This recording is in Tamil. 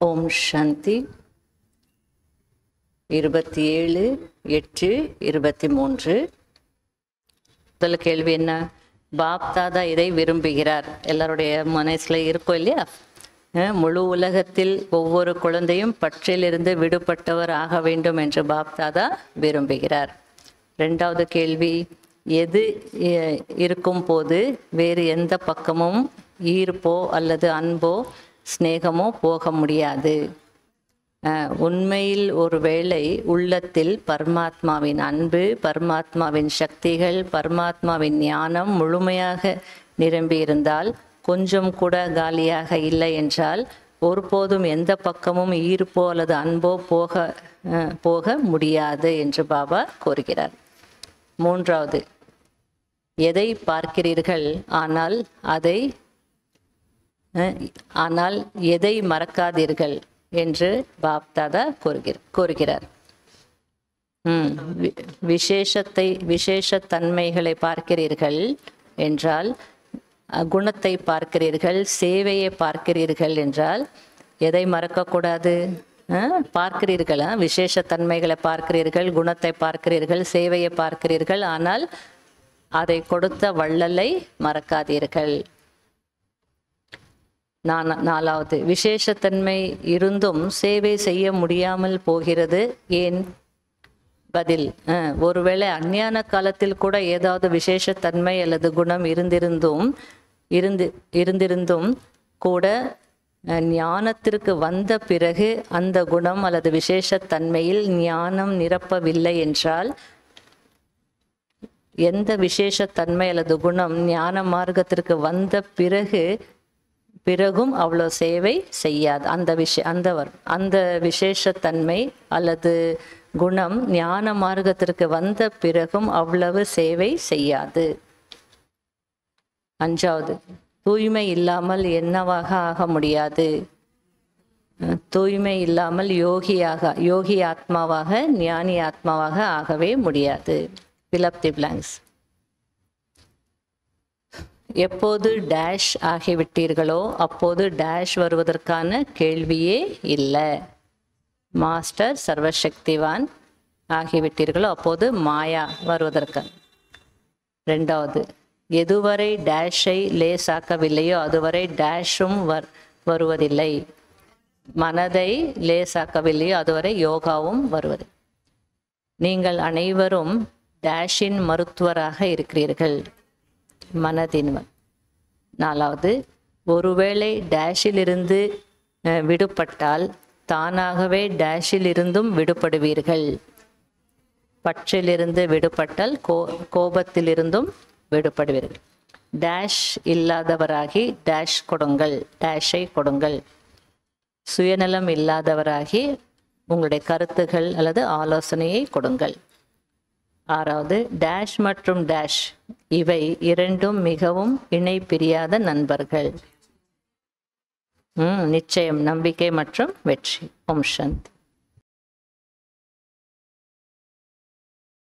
ஓம் சாந்தி இருபத்தி ஏழு எட்டு இருபத்தி மூன்று முதல் கேள்வி என்ன பாப் தாதா இதை விரும்புகிறார் எல்லாருடைய மனசுல இருக்கும் இல்லையா அஹ் முழு உலகத்தில் ஒவ்வொரு குழந்தையும் பற்றிலிருந்து விடுபட்டவர் ஆக வேண்டும் என்று பாப் தாதா விரும்புகிறார் ரெண்டாவது கேள்வி எது அஹ், இருக்கும் போது வேறு எந்த பக்கமும் ஈர்ப்போ அல்லது அன்போ சிநேகமோ போக முடியாது அஹ், உண்மையில் ஒருவேளை உள்ளத்தில் பரமாத்மாவின் அன்பு பரமாத்மாவின் சக்திகள் பரமாத்மாவின் ஞானம் முழுமையாக நிரம்பியிருந்தால் கொஞ்சம் கூட காலியாக இல்லை என்றால் ஒருபோதும் எந்த பக்கமும் ஈர்ப்போ அல்லது அன்போ போக அஹ், போக முடியாது என்று பாபா கூறுகிறார் மூன்றாவது எதை பார்க்கிறீர்கள் ஆனால் அதை அஹ், ஆனால் எதை மறக்காதீர்கள் என்று பாப் தாதா கூறுகிறார் கூறுகிறார் ம் வி- விசேஷத்தை விசேஷ தன்மைகளை பார்க்கிறீர்கள் என்றால் அஹ், குணத்தை பார்க்கிறீர்கள் சேவையை பார்க்கிறீர்கள் என்றால் எதை மறக்கக்கூடாது அஹ், பார்க்கிறீர்கள் அஹ், விசேஷ தன்மைகளை பார்க்கிறீர்கள் குணத்தை பார்க்கிறீர்கள் சேவையை பார்க்கிறீர்கள் ஆனால் அதை கொடுத்த வள்ளலை மறக்காதீர்கள் நானா- நாலாவது விசேஷத்தன்மை இருந்தும் சேவை செய்ய முடியாமல் போகிறது ஏன் பதில் அஹ், ஒருவேளை அஞ்ஞான காலத்தில் கூட ஏதாவது விசேஷத்தன்மை அல்லது குணம் இருந்திருந்தும் இருந்து இருந்திருந்தும் கூட அஹ், ஞானத்திற்கு வந்த பிறகு அந்த குணம் அல்லது விசேஷத்தன்மையில் ஞானம் நிரப்பவில்லை என்றால் எந்த விசேஷத்தன்மை அல்லது குணம் ஞான மார்க்கத்திற்கு வந்த பிறகு பிறகும் அவ்வளோ சேவை செய்யாது அந்த விஷ அந்த வர்- அந்த விசேஷத்தன்மை அல்லது குணம் ஞான மார்க்கத்திற்கு வந்த பிறகும் அவ்வளவு சேவை செய்யாது அஞ்சாவது தூய்மை இல்லாமல் என்னவாக ஆக முடியாது அஹ், தூய்மை இல்லாமல் யோகியாக யோகி ஆத்மாவாக ஞானி ஆத்மாவாக ஆகவே முடியாது fill up தி blanks எப்போது டேஷ் ஆகிவிட்டீர்களோ அப்போது டேஷ் வருவதற்கான கேள்வியே இல்லை மாஸ்டர் சர்வசக்திவான் ஆகிவிட்டீர்களோ அப்போது மாயா வருவதற்கு ரெண்டாவது எதுவரை டேஷை லேசாக்கவில்லையோ அதுவரை டேஷும் வர் வருவதில்லை மனதை லேசாக்கவில்லையோ அதுவரை யோகாவும் வருவது நீங்கள் அனைவரும் டேஷின் மருத்துவராக இருக்கிறீர்கள் மனதின்வன் நாலாவது ஒருவேளை டேஷிலிருந்து அஹ், விடுபட்டால் தானாகவே டேஷிலிருந்தும் விடுபடுவீர்கள் பற்றிலிருந்து விடுபட்டால் கோ கோபத்திலிருந்தும் விடுபடுவீர்கள் டேஷ் இல்லாதவராகி டேஷ் கொடுங்கள் டேஷை கொடுங்கள் சுயநலம் இல்லாதவராகி உங்களுடைய கருத்துகள் அல்லது ஆலோசனையை கொடுங்கள் ஆறாவது டேஷ் மற்றும் டேஷ் இவை இரண்டும் மிகவும் இணை பிரியாத நண்பர்கள் ம் நிச்சயம் நம்பிக்கை மற்றும் வெற்றி ஓம் சாந்தி